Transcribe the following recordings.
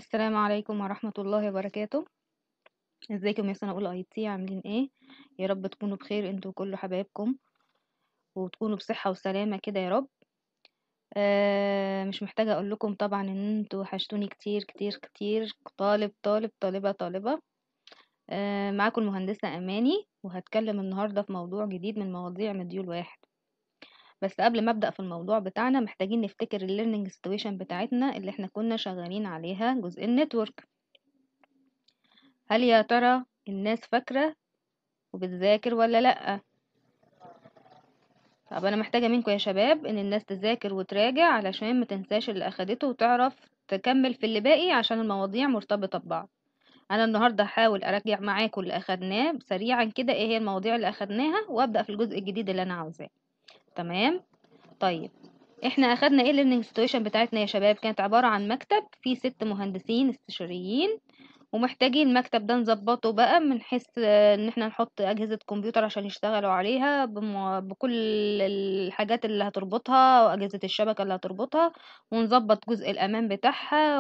السلام عليكم ورحمة الله وبركاته ازيكم يا سنة أولى اي تي عاملين ايه يا رب تكونوا بخير انتوا وكل حبايبكم وتكونوا بصحة وسلامة كده يا رب آه مش محتاجة اقول لكم طبعا ان انتوا وحشتوني كتير كتير كتير طالب طالب طالبة طالبة آه معاكم المهندسة اماني وهتكلم النهاردة في موضوع جديد من مواضيع مديول واحد بس قبل ما ابدأ في الموضوع بتاعنا محتاجين نفتكر الليرنينج سيتويشن بتاعتنا اللي احنا كنا شغالين عليها جزء النتورك هل يا ترى الناس فاكرة وبتذاكر ولا لأ طب انا محتاجة منكم يا شباب ان الناس تذاكر وتراجع علشان ما تنساش اللي اخدته وتعرف تكمل في اللي باقي عشان المواضيع مرتبطة ببعض انا النهاردة هحاول ارجع معاكم اللي اخدناه سريعا كده ايه هي المواضيع اللي اخدناها وابدأ في الجزء الجديد اللي انا عاوزاه تمام طيب احنا اخدنا ايه الليرنينج سيتويشن بتاعتنا يا شباب كانت عبارة عن مكتب فيه ست مهندسين استشاريين ومحتاجين المكتب ده نظبطه بقى من حيث ان احنا نحط اجهزة كمبيوتر عشان يشتغلوا عليها بم- بكل الحاجات اللي هتربطها واجهزة الشبكة اللي هتربطها ونظبط جزء الامان بتاعها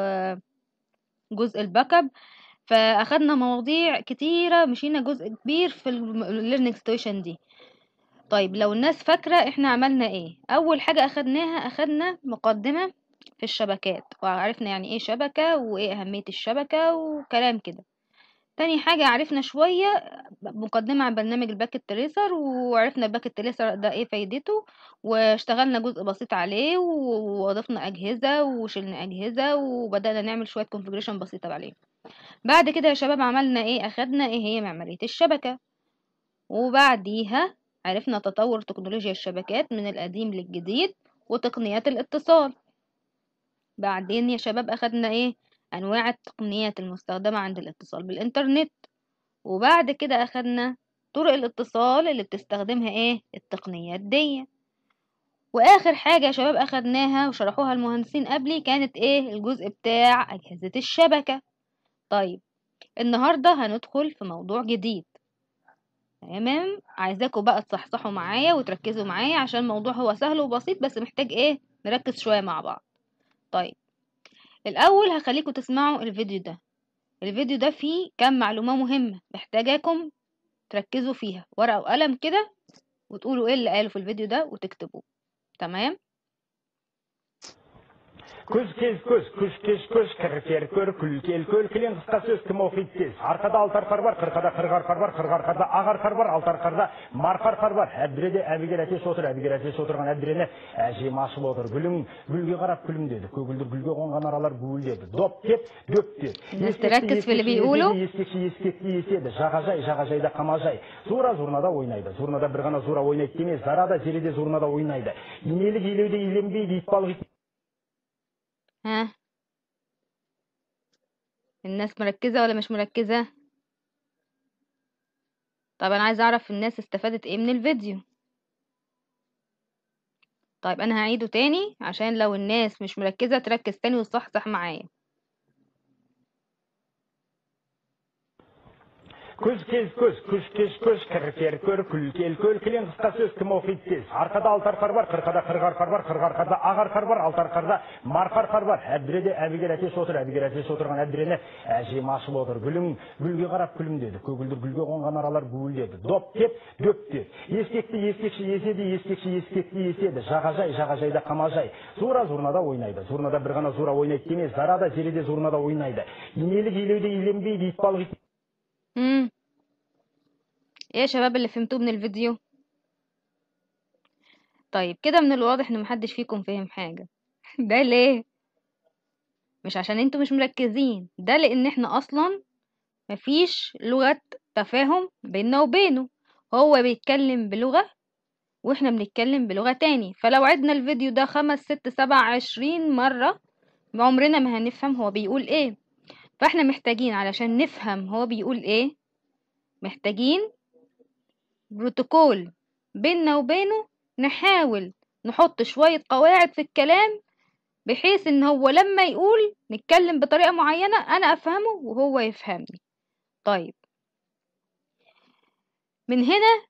وجزء الباك اب فاخدنا مواضيع كتيرة مشينا جزء كبير في الليرنينج ستيشن دي طيب لو الناس فاكرة احنا عملنا ايه اول حاجة اخدناها اخدنا مقدمة في الشبكات وعرفنا يعني ايه شبكة وايه اهمية الشبكة وكلام كده تاني حاجة عرفنا شوية مقدمة عن برنامج الباكت تريسر وعرفنا الباكت تريسر ده ايه فايدته واشتغلنا جزء بسيط عليه وضفنا اجهزة وشلنا اجهزة وبدأنا نعمل شوية كونفيجريشن بسيطة عليه بعد كده يا شباب عملنا ايه اخدنا ايه هي معمارية الشبكة وبعديها عرفنا تطور تكنولوجيا الشبكات من القديم للجديد وتقنيات الاتصال بعدين يا شباب أخدنا إيه أنواع التقنيات المستخدمة عند الاتصال بالإنترنت وبعد كده أخدنا طرق الاتصال اللي بتستخدمها إيه التقنيات دي وآخر حاجة يا شباب أخدناها وشرحوها المهندسين قبلي كانت إيه الجزء بتاع أجهزة الشبكة طيب النهاردة هندخل في موضوع جديد تمام عايزاكم بقى تصحصحوا معايا وتركزوا معايا عشان الموضوع هو سهل وبسيط بس محتاج ايه نركز شوية مع بعض طيب الأول هخليكم تسمعوا الفيديو ده الفيديو ده فيه كام معلومة مهمة محتاجاكم تركزوا فيها ورقة وقلم كده وتقولوا ايه اللي قاله في الفيديو ده وتكتبوه تمام көз кез көз күш кеш көш кір көр күл кел көл кілең қысқа сөз кім оқиды тез арқада алты арқар бар қырқада қырық арқар бар қырық арқарда ақ арқар бар алты арқарда марқа арқар бар әбдіреде әбігер әтеш отыр әбігер әтеш отырған әбдірені әжем ашып отыр гүлің гүлге қарап күлімдеді көгілдір гүлге қонған аралар гуілдеді доп деп дөп деп الناس تركز في اللي بيقوله ескекші ескекті еседі жағажай жағажайда қамажай зура зурнада ойнайды зурнада бір ғана зура ойнайды демес зарада зереде зурнада ойнайды инелік илеуде иленбейді итбалық ها الناس مركزة ولا مش مركزة طب انا عايزة اعرف الناس استفادت ايه من الفيديو طيب انا هعيده تاني عشان لو الناس مش مركزة تركز تاني وتصحصح معايا көз кез көз күш кеш көш кір көр күл кел көл кілең қысқа сөз кім оқиды тез арқада алты арқар бар қырқада қырық арқар бар қырық арқарда ақ арқар бар алты арқарда марқа арқар бар әбдіреде әбігер әтеш отыр әбігер әтеш отырған әбдірені әжем ашып отыр гүлің гүлге қарап күлімдеді көгілдір гүлге қонған аралар гуілдеді доп деп дөп деп ескекті ескекші еседі ескекші ескекті еседі жағажай жағажайда қамажай зура зурнада ойнайды зурнада бір ғана зура ойнайды демес зарада зереде зурнада ойнайды инелік илеуде иленбейді итбалық مم. ايه يا شباب اللي فهمتوه من الفيديو طيب كده من الواضح ان محدش فيكم فهم حاجة ده ليه مش عشان انتوا مش مركزين ده لان احنا اصلا مفيش لغة تفاهم بيننا وبينه هو بيتكلم بلغة واحنا بنتكلم بلغة تاني فلو عدنا الفيديو ده خمس ست سبع عشرين مرة عمرنا ما هنفهم هو بيقول ايه فاحنا محتاجين علشان نفهم هو بيقول ايه محتاجين بروتوكول بيننا وبينه نحاول نحط شوية قواعد في الكلام بحيث ان هو لما يقول نتكلم بطريقة معينة انا افهمه وهو يفهمني طيب من هنا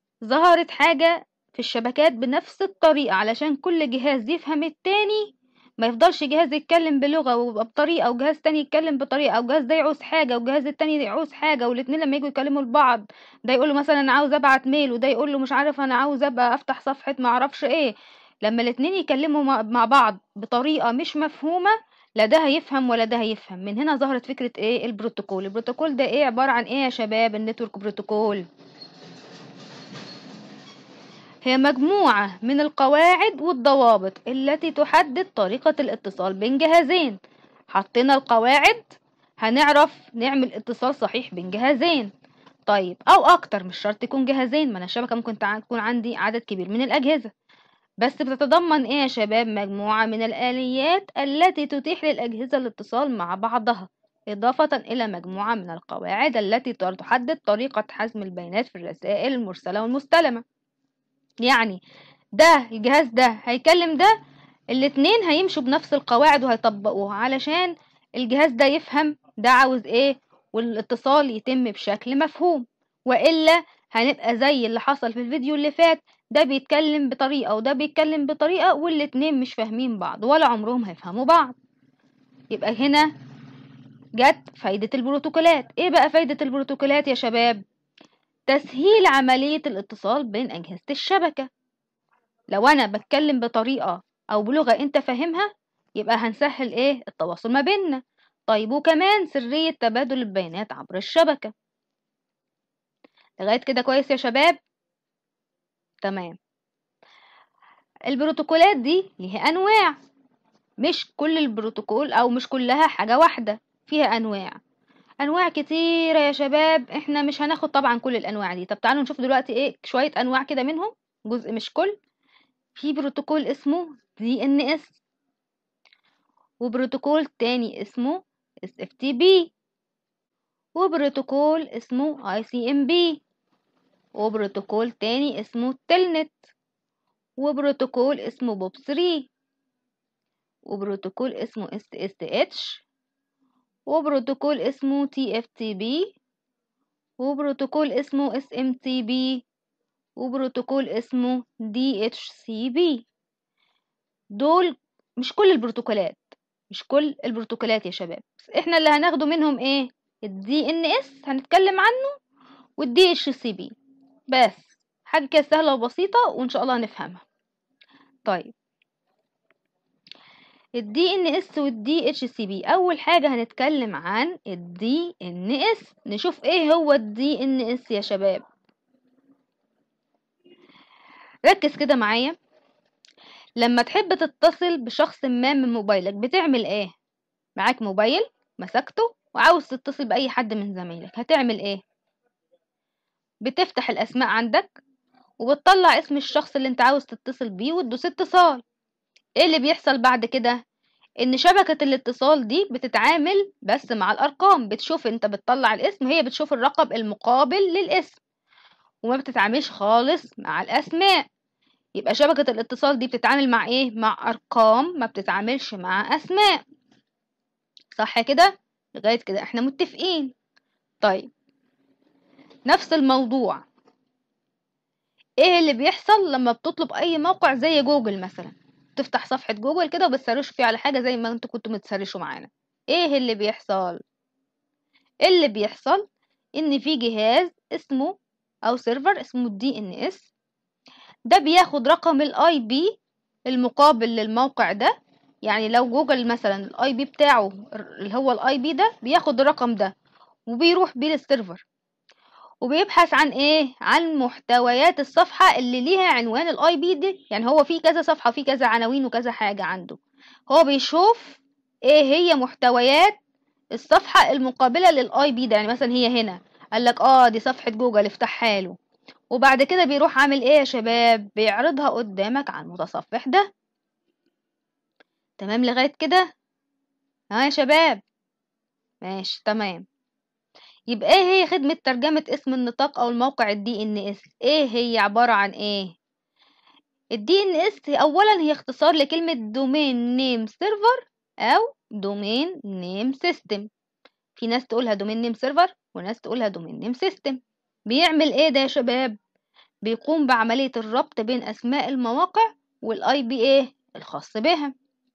ظهرت حاجة في الشبكات بنفس الطريقة علشان كل جهاز يفهم التاني ما يفضلش جهاز يتكلم بلغة وبطريقة وجهاز تاني يتكلم بطريقة وجهاز ده يعوز حاجة والجهاز التاني يعوز حاجة والاتنين لما يجوا يكلموا لبعض ده يقول له مثلا انا عاوز ابعت ميل وده يقول له مش عارف انا عاوز ابقى افتح صفحة ما اعرفش ايه لما الاتنين يكلموا مع- مع بعض بطريقة مش مفهومة لا ده هيفهم ولا ده هيفهم من هنا ظهرت فكرة ايه البروتوكول البروتوكول ده ايه عبارة عن ايه يا شباب النتورك بروتوكول هي مجموعة من القواعد والضوابط التي تحدد طريقة الاتصال بين جهازين حطينا القواعد هنعرف نعمل اتصال صحيح بين جهازين طيب او اكتر مش شرط يكون جهازين ما انا الشبكة ممكن تع- تكون عندي عدد كبير من الاجهزة بس بتتضمن ايه يا شباب مجموعة من الآليات التي تتيح للأجهزة الاتصال مع بعضها إضافة إلى مجموعة من القواعد التي تحدد طريقة حزم البيانات في الرسائل المرسلة والمستلمة يعني ده الجهاز ده هيكلم ده الاتنين هيمشوا بنفس القواعد وهيطبقوها علشان الجهاز ده يفهم ده عاوز ايه والاتصال يتم بشكل مفهوم وإلا هنبقى زي اللي حصل في الفيديو اللي فات ده بيتكلم بطريقة وده بيتكلم بطريقة والاتنين مش فاهمين بعض ولا عمرهم هيفهموا بعض يبقى هنا جت فايدة البروتوكولات ايه بقى فايدة البروتوكولات يا شباب تسهيل عملية الاتصال بين أجهزة الشبكة لو أنا بتكلم بطريقة أو بلغة أنت فاهمها يبقى هنسهل إيه التواصل ما بيننا طيب وكمان سرية تبادل البيانات عبر الشبكة لغاية كده كويس يا شباب تمام البروتوكولات دي ليها أنواع مش كل البروتوكول أو مش كلها حاجة واحدة فيها أنواع انواع كتيرة يا شباب احنا مش هناخد طبعا كل الانواع دي طب تعالوا نشوف دلوقتي ايه شوية انواع كده منهم جزء مش كل في بروتوكول اسمه دي ان اس وبروتوكول تاني اسمه اس اف تي بي وبروتوكول اسمه اي سي ام بي وبروتوكول تاني اسمه تلنت وبروتوكول اسمه بوب 3 وبروتوكول اسمه اس اس اتش وبروتوكول اسمه تي اف تي بي وبروتوكول اسمه اس ام تي بي وبروتوكول اسمه دي اتش سي بي دول مش كل البروتوكولات مش كل البروتوكولات يا شباب بس احنا اللي هناخده منهم ايه الدي ان اس هنتكلم عنه والدي اتش سي بي بس حاجه كده سهله وبسيطه وان شاء الله هنفهمها طيب الدي ان اس والدي اتش سي بي اول حاجه هنتكلم عن الدي ان اس نشوف ايه هو الدي ان اس يا شباب ركز كده معايا لما تحب تتصل بشخص ما من موبايلك بتعمل ايه معاك موبايل مسكته وعاوز تتصل باي حد من زمايلك هتعمل ايه بتفتح الاسماء عندك وبتطلع اسم الشخص اللي انت عاوز تتصل بيه وتدوس اتصال ايه اللي بيحصل بعد كده ان شبكة الاتصال دي بتتعامل بس مع الارقام بتشوف انت بتطلع الاسم هي بتشوف الرقم المقابل للاسم وما بتتعاملش خالص مع الاسماء يبقى شبكة الاتصال دي بتتعامل مع ايه مع ارقام ما بتتعاملش مع اسماء صح كده لغاية كده احنا متفقين طيب نفس الموضوع ايه اللي بيحصل لما بتطلب اي موقع زي جوجل مثلا تفتح صفحة جوجل كده وبتسرشوا فيه على حاجة زي ما انتوا كنتوا متسرشوا معانا ايه اللي بيحصل اللي بيحصل ان في جهاز اسمه او سيرفر اسمه الدي ان اس ده بياخد رقم الاي بي المقابل للموقع ده يعني لو جوجل مثلا الاي بي بتاعه اللي هو الاي بي ده بياخد الرقم ده وبيروح بيه للسيرفر وبيبحث عن ايه عن محتويات الصفحة اللي ليها عنوان الاي بي دي يعني هو في كذا صفحة في كذا عناوين وكذا حاجة عنده هو بيشوف ايه هي محتويات الصفحة المقابلة للاي بي ده يعني مثلا هي هنا قال لك اه دي صفحة جوجل افتحها له وبعد كده بيروح عامل ايه يا شباب بيعرضها قدامك على المتصفح ده تمام لغاية كده ها يا شباب ماشي تمام يبقى ايه هي خدمة ترجمة اسم النطاق او الموقع الدي ان اس ايه هي عبارة عن ايه الدي ان اس اولا هي اختصار لكلمة دومين نيم سيرفر او دومين نيم سيستم في ناس تقولها دومين نيم سيرفر وناس تقولها دومين نيم سيستم بيعمل ايه ده يا شباب بيقوم بعملية الربط بين اسماء المواقع والاي بي ايه الخاص بها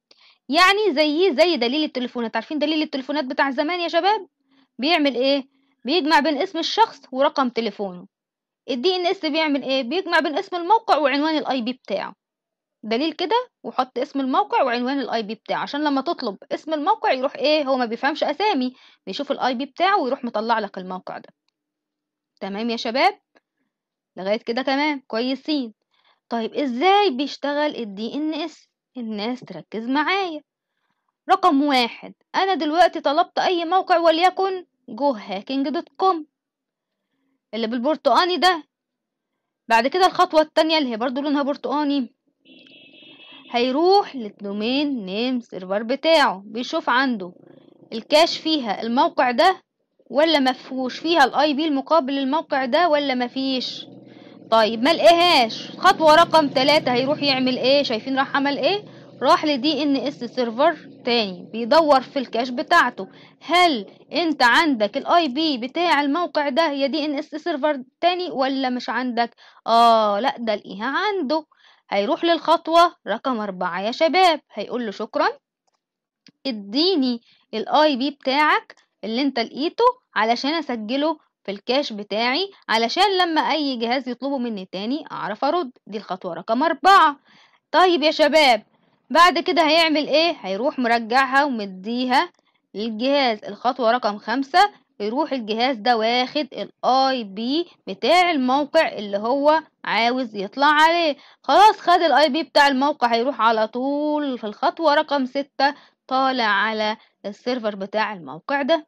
يعني زيه زي دليل التليفونات عارفين دليل التليفونات بتاع زمان يا شباب بيعمل ايه بيجمع بين اسم الشخص ورقم تليفونه الدي ان اس بيعمل ايه بيجمع بين اسم الموقع وعنوان الاي بي بتاعه دليل كده وحط اسم الموقع وعنوان الاي بي بتاعه عشان لما تطلب اسم الموقع يروح ايه هو ما بيفهمش اسامي بيشوف الاي بي بتاعه ويروح مطلع لك الموقع ده تمام يا شباب لغايه كده تمام كويسين طيب ازاي بيشتغل الدي ان اس الناس تركز معايا رقم واحد انا دلوقتي طلبت اي موقع وليكن جو هاكينج دوت كوم اللي بالبرتقاني ده بعد كده الخطوة التانية اللي هي برضو لونها برتقاني هيروح للدومين نيم سيرفر بتاعه بيشوف عنده الكاش فيها الموقع ده ولا مفهوش فيها الاي بي المقابل للموقع ده ولا مفيش طيب ما لقيهاش خطوة رقم ثلاثة هيروح يعمل ايه شايفين راح عمل ايه راح لدي ان اس سيرفر تاني بيدور في الكاش بتاعته هل انت عندك الاي بي بتاع الموقع ده هي دي ان اس سيرفر تاني ولا مش عندك اه لا ده لقيها عنده هيروح للخطوة رقم أربعة يا شباب هيقول له شكرا اديني الاي بي بتاعك اللي انت لقيته علشان اسجله في الكاش بتاعي علشان لما اي جهاز يطلبه مني تاني اعرف ارد دي الخطوة رقم أربعة طيب يا شباب بعد كده هيعمل ايه هيروح مرجعها ومديها للجهاز الخطوة رقم خمسة يروح الجهاز ده واخد الاي بي بتاع الموقع اللي هو عاوز يطلع عليه خلاص خد الاي بي بتاع الموقع هيروح على طول في الخطوة رقم ستة طالع على السيرفر بتاع الموقع ده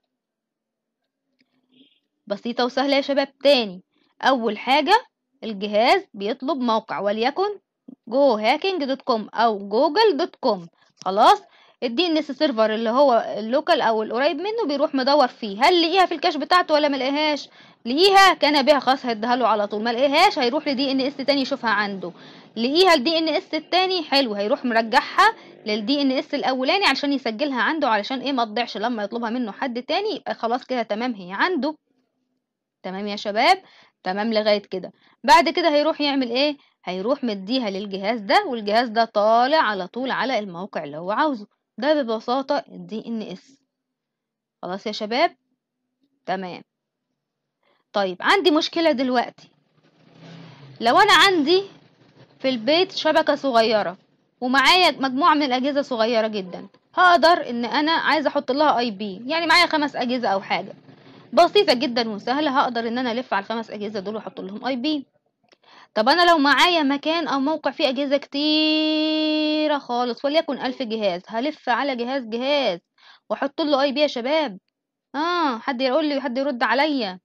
بسيطة وسهلة يا شباب تاني أول حاجة الجهاز بيطلب موقع وليكن جو هاكينج دوت كوم أو جوجل دوت كوم خلاص الدي ان اس سيرفر اللي هو اللوكال او القريب منه بيروح مدور فيه هل لقيها في الكاش بتاعته ولا ما لقيهاش لقيها كان بها خلاص هيديها له على طول ما لقيهاش هيروح لدي ان اس تاني يشوفها عنده لقيها الدي ان اس التاني حلو هيروح مرجعها للدي ان اس الاولاني علشان يسجلها عنده علشان ايه ما تضيعش لما يطلبها منه حد تاني يبقى خلاص كده تمام هي عنده تمام يا شباب تمام لغايه كده بعد كده هيروح يعمل ايه هيروح مديها للجهاز ده والجهاز ده طالع على طول على الموقع اللي هو عاوزه ده ببساطة الدي ان اس خلاص يا شباب تمام طيب عندي مشكلة دلوقتي لو انا عندي في البيت شبكة صغيرة ومعايا مجموعة من الأجهزة صغيرة جدا هقدر ان انا عايزة احط لها اي بي يعني معايا خمس اجهزة او حاجة بسيطة جدا وسهلة هقدر ان انا الف على الخمس اجهزة دول واحط لهم اي بي طب انا لو معايا مكان او موقع فيه اجهزة كتيرة خالص وليكن الف جهاز هلف على جهاز جهاز واحط له اي بي يا شباب اه حد يقول لي وحد يرد عليا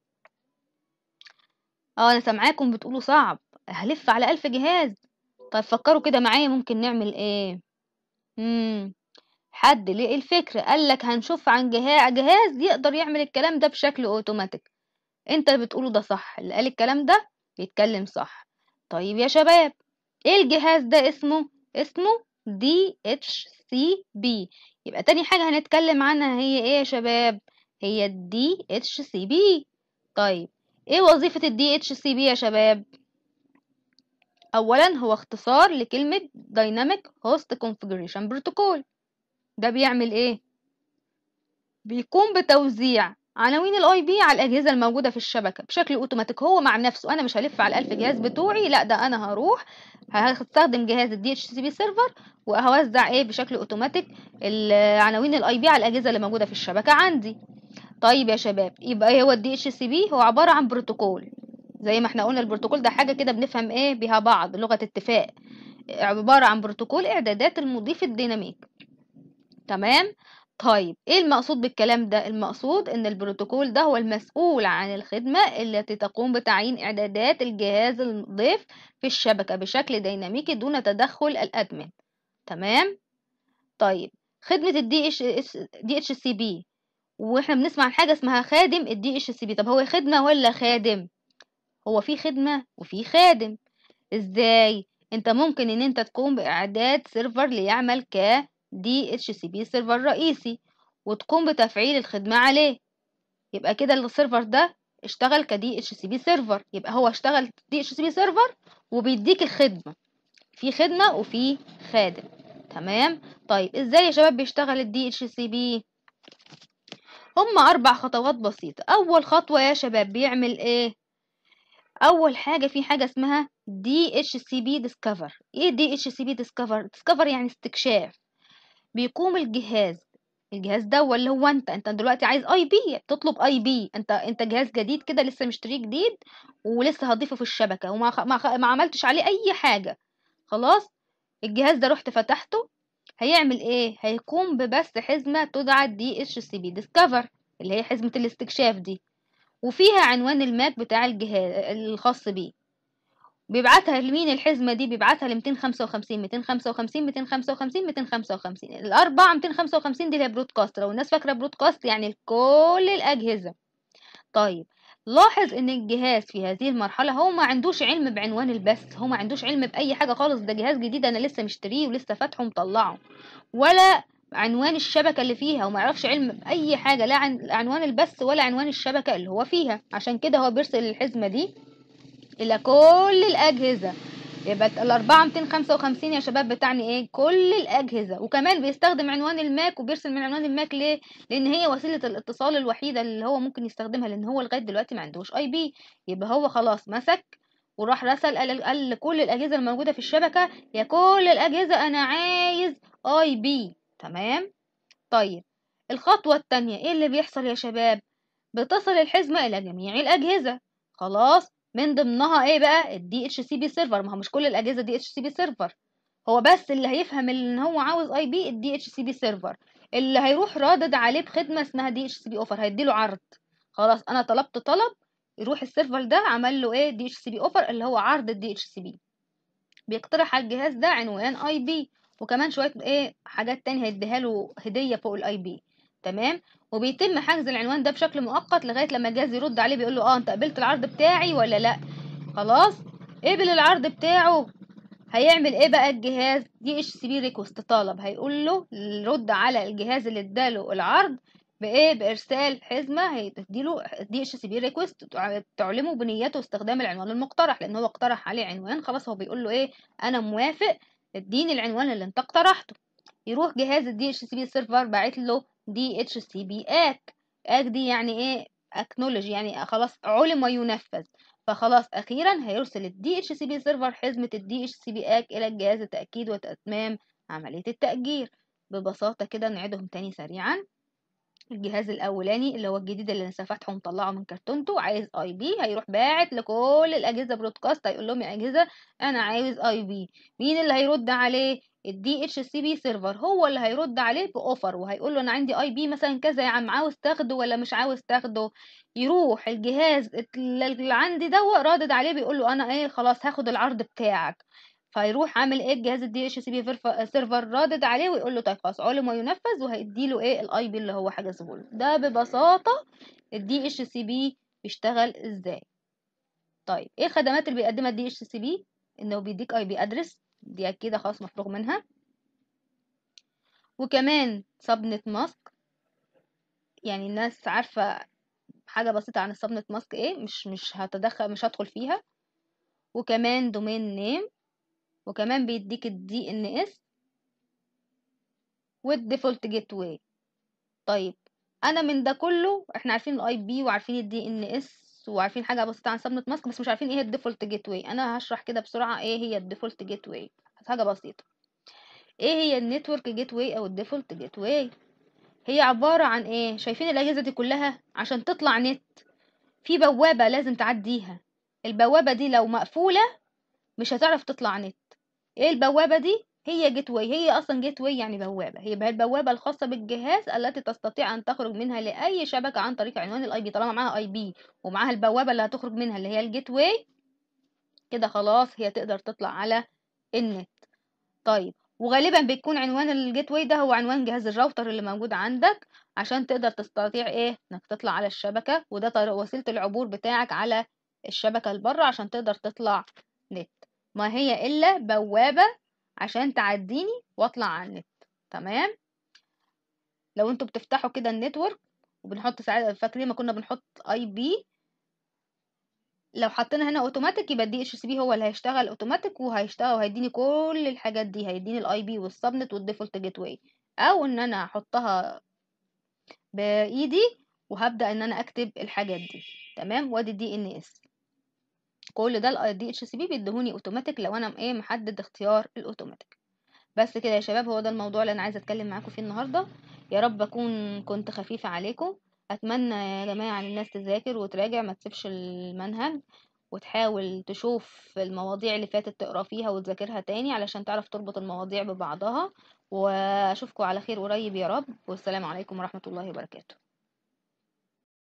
اه انا سامعاكم بتقولوا صعب هلف على الف جهاز طيب فكروا كده معايا ممكن نعمل ايه امم حد لقي الفكرة قالك هنشوف عن جهاز جهاز يقدر يعمل الكلام ده بشكل اوتوماتيك انت اللي بتقوله ده صح اللي قال الكلام ده بيتكلم صح طيب يا شباب ايه الجهاز ده اسمه اسمه دي اتش سي بي يبقى تاني حاجة هنتكلم عنها هي ايه يا شباب هي الدي اتش سي بي طيب ايه وظيفة الدي اتش سي بي يا شباب اولا هو اختصار لكلمة Dynamic Host Configuration Protocol ده بيعمل ايه بيقوم بتوزيع عناوين الاي بي على الاجهزه الموجوده في الشبكه بشكل اوتوماتيك هو مع نفسه انا مش هلف على الألف جهاز بتوعي لا ده انا هروح هستخدم جهاز الدي اتش سي بي سيرفر وهوزع ايه بشكل اوتوماتيك عناوين الاي بي على الاجهزه اللي موجوده في الشبكه عندي طيب يا شباب يبقى هو الدي اتش سي بي هو عباره عن بروتوكول زي ما احنا قلنا البروتوكول ده حاجه كده بنفهم ايه بيها بعض لغه اتفاق عباره عن بروتوكول اعدادات المضيف الديناميك تمام طيب ايه المقصود بالكلام ده المقصود ان البروتوكول ده هو المسؤول عن الخدمة التي تقوم بتعيين اعدادات الجهاز المضيف في الشبكة بشكل ديناميكي دون تدخل الادمن تمام طيب خدمة الدي اتش دي اتش سي بي واحنا بنسمع عن حاجة اسمها خادم الدي اتش سي بي طب هو خدمة ولا خادم هو في خدمة وفي خادم ازاي انت ممكن ان انت تقوم باعداد سيرفر ليعمل ك دي اتش سي بي سيرفر رئيسي وتقوم بتفعيل الخدمة عليه يبقى كده السيرفر ده اشتغل كدي اتش سي بي سيرفر يبقى هو اشتغل دي اتش سي بي سيرفر وبيديك الخدمة في خدمة وفي خادم تمام طيب ازاي يا شباب بيشتغل الدي اتش سي بي هم اربع خطوات بسيطة اول خطوة يا شباب بيعمل ايه اول حاجة في حاجة اسمها دي اتش سي بي ديسكفر ايه دي اتش سي بي ديسكفر ديسكفر يعني استكشاف بيقوم الجهاز الجهاز ده اللي هو انت انت دلوقتي عايز اي بي تطلب اي بي انت انت جهاز جديد كده لسه مشتريه جديد ولسه هتضيفه في الشبكة وما خ... ما, خ... ما عملتش عليه اي حاجة خلاص الجهاز ده رحت فتحته هيعمل ايه هيقوم ببث حزمة تدعى دي اتش سي بي ديسكفر اللي هي حزمة الاستكشاف دي وفيها عنوان الماك بتاع الجهاز الخاص بيه بيبعتها لمين الحزمة دي بيبعتها ل 255 255 255 255 الأربعة 255 دي اللي هي برودكاست لو الناس فاكرة برودكاست يعني لكل الأجهزة طيب لاحظ ان الجهاز في هذه المرحلة هو ما عندوش علم بعنوان البث هو ما عندوش علم بأي حاجة خالص ده جهاز جديد أنا لسه مشتريه ولسه فاتحه ومطلعه ولا عنوان الشبكة اللي فيها وما يعرفش علم بأي حاجة لا عن عنوان البث ولا عنوان الشبكة اللي هو فيها عشان كده هو بيرسل الحزمة دي إلى كل الأجهزة يبقى الأربعة 255 يا شباب بتعني إيه كل الأجهزة وكمان بيستخدم عنوان الماك وبيرسل من عنوان الماك ليه لأن هي وسيلة الاتصال الوحيدة اللي هو ممكن يستخدمها لأن هو لغاية دلوقتي ما عندوش أي بي يبقى هو خلاص مسك وراح رسل قال, قال لكل الأجهزة الموجودة في الشبكة يا كل الأجهزة أنا عايز أي بي تمام طيب الخطوة التانية إيه اللي بيحصل يا شباب بتصل الحزمة إلى جميع الأجهزة خلاص من ضمنها ايه بقى الدي اتش سي بي سيرفر ما هو مش كل الاجهزه دي اتش سي بي سيرفر هو بس اللي هيفهم ان هو عاوز اي بي الدي اتش سي بي سيرفر اللي هيروح رادد عليه بخدمه اسمها دي اتش سي بي اوفر هيديله عرض خلاص انا طلبت طلب يروح السيرفر ده عمل له ايه دي اتش سي بي اوفر اللي هو عرض الدي اتش سي بي بيقترح على الجهاز ده عنوان اي بي وكمان شويه ايه حاجات تانية هيديها له هديه فوق الاي بي تمام وبيتم حجز العنوان ده بشكل مؤقت لغايه لما الجهاز يرد عليه بيقول له اه انت قبلت العرض بتاعي ولا لا خلاص قبل العرض بتاعه هيعمل ايه بقى الجهاز دي اتش سي بي ريكوست طالب هيقول له رد على الجهاز اللي اداله العرض بايه بارسال حزمه هتديله دي اتش سي بي ريكوست تعلمه بنيته واستخدام العنوان المقترح لان هو اقترح عليه عنوان خلاص هو بيقول له ايه انا موافق اديني العنوان اللي انت اقترحته يروح جهاز الدي اتش سي بي سيرفر باعت له دي اتش سي بي اك اك دي يعني ايه اكنولوجي يعني خلاص علم وينفذ فخلاص اخيرا هيرسل الدي اتش سي بي سيرفر حزمه الدي اتش سي بي اك الى الجهاز لتاكيد وتتمام عمليه التاجير ببساطه كده نعيدهم تاني سريعا الجهاز الاولاني اللي هو الجديد اللي لسه فاتحه ومطلعه من كرتونته عايز اي بي هيروح باعت لكل الاجهزه برودكاست هيقول لهم يا اجهزه انا عايز اي بي مين اللي هيرد عليه الدي اتش سي بي سيرفر هو اللي هيرد عليه باوفر وهيقول له انا عندي اي بي مثلا كذا يا عم عاوز تاخده ولا مش عاوز تاخده يروح الجهاز اللي عندي ده رادد عليه بيقول له انا ايه خلاص هاخد العرض بتاعك فيروح عامل ايه الجهاز الدي اتش سي بي سيرفر رادد عليه ويقول له طيب خلاص علم وينفذ وهيدي له ايه الاي بي اللي هو حجزه له ده ببساطه الدي اتش سي بي بيشتغل ازاي طيب ايه الخدمات اللي بيقدمها الدي اتش سي بي انه بيديك اي بي ادرس دي كده خلاص مفروغ منها وكمان سبنت ماسك يعني الناس عارفة حاجة بسيطة عن السبنت ماسك ايه مش مش هتدخل مش هدخل فيها وكمان دومين نيم وكمان بيديك الدي ان اس والديفولت جيت واي طيب انا من ده كله احنا عارفين الاي بي وعارفين الدي ان اس وعارفين حاجه بسيطه عن سبنت ماسك بس مش عارفين ايه الديفولت جيت واي انا هشرح كده بسرعه ايه هي الديفولت جيت واي حاجه بسيطه ايه هي النتورك جيت واي او الديفولت جيت واي هي عباره عن ايه شايفين الاجهزه دي كلها عشان تطلع نت في بوابه لازم تعديها البوابه دي لو مقفوله مش هتعرف تطلع نت ايه البوابه دي هي جيت واي هي اصلا جيت واي يعني بوابه هي البوابه الخاصه بالجهاز التي تستطيع ان تخرج منها لاي شبكه عن طريق عنوان الاي بي طالما معاها اي بي ومعاها البوابه اللي هتخرج منها اللي هي الجيت واي كده خلاص هي تقدر تطلع على النت طيب وغالبا بيكون عنوان الجيت واي ده هو عنوان جهاز الراوتر اللي موجود عندك عشان تقدر تستطيع ايه انك تطلع على الشبكه وده طريق وسيله العبور بتاعك على الشبكه البره عشان تقدر تطلع نت ما هي الا بوابه عشان تعديني واطلع على النت تمام لو انتوا بتفتحوا كده النتورك وبنحط ساعات فاكرين ما كنا بنحط اي بي لو حطينا هنا اوتوماتيك يبقى الدي اتش سي بي هو اللي هيشتغل اوتوماتيك وهيشتغل وهيديني كل الحاجات دي هيديني الاي بي والسبنت والديفولت جيت واي او ان انا احطها بايدي وهبدا ان انا اكتب الحاجات دي تمام وادي الدي ان اس كل ده الدي اتش سي بي بيديهوني اوتوماتيك لو انا ايه محدد اختيار الاوتوماتيك بس كده يا شباب هو ده الموضوع اللي انا عايزه اتكلم معاكم فيه النهارده يا رب اكون كنت خفيفه عليكم اتمنى يا جماعه ان الناس تذاكر وتراجع ما تسيبش المنهج وتحاول تشوف المواضيع اللي فاتت تقرا فيها وتذاكرها تاني علشان تعرف تربط المواضيع ببعضها واشوفكم على خير قريب يا رب والسلام عليكم ورحمه الله وبركاته